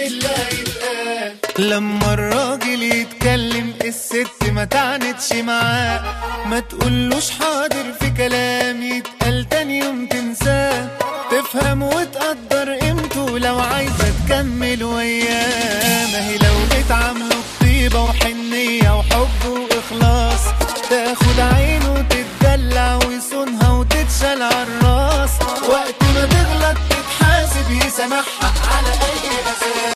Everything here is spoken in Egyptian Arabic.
اللي هيتقال لما الراجل يتكلم الست ما تعنتش معاه ما تقولوش حاضر في كلام يتقال تاني يوم تنساه تفهم وتقدر قيمته لو عايزة تكمل وياه ما هي لو بتعامله بطيبة وحنية وحب وإخلاص تاخد عينه تتدلع ويصونها وتتشال عالراس وقت ما تغلط تتحاسب يسامحها على أي أساس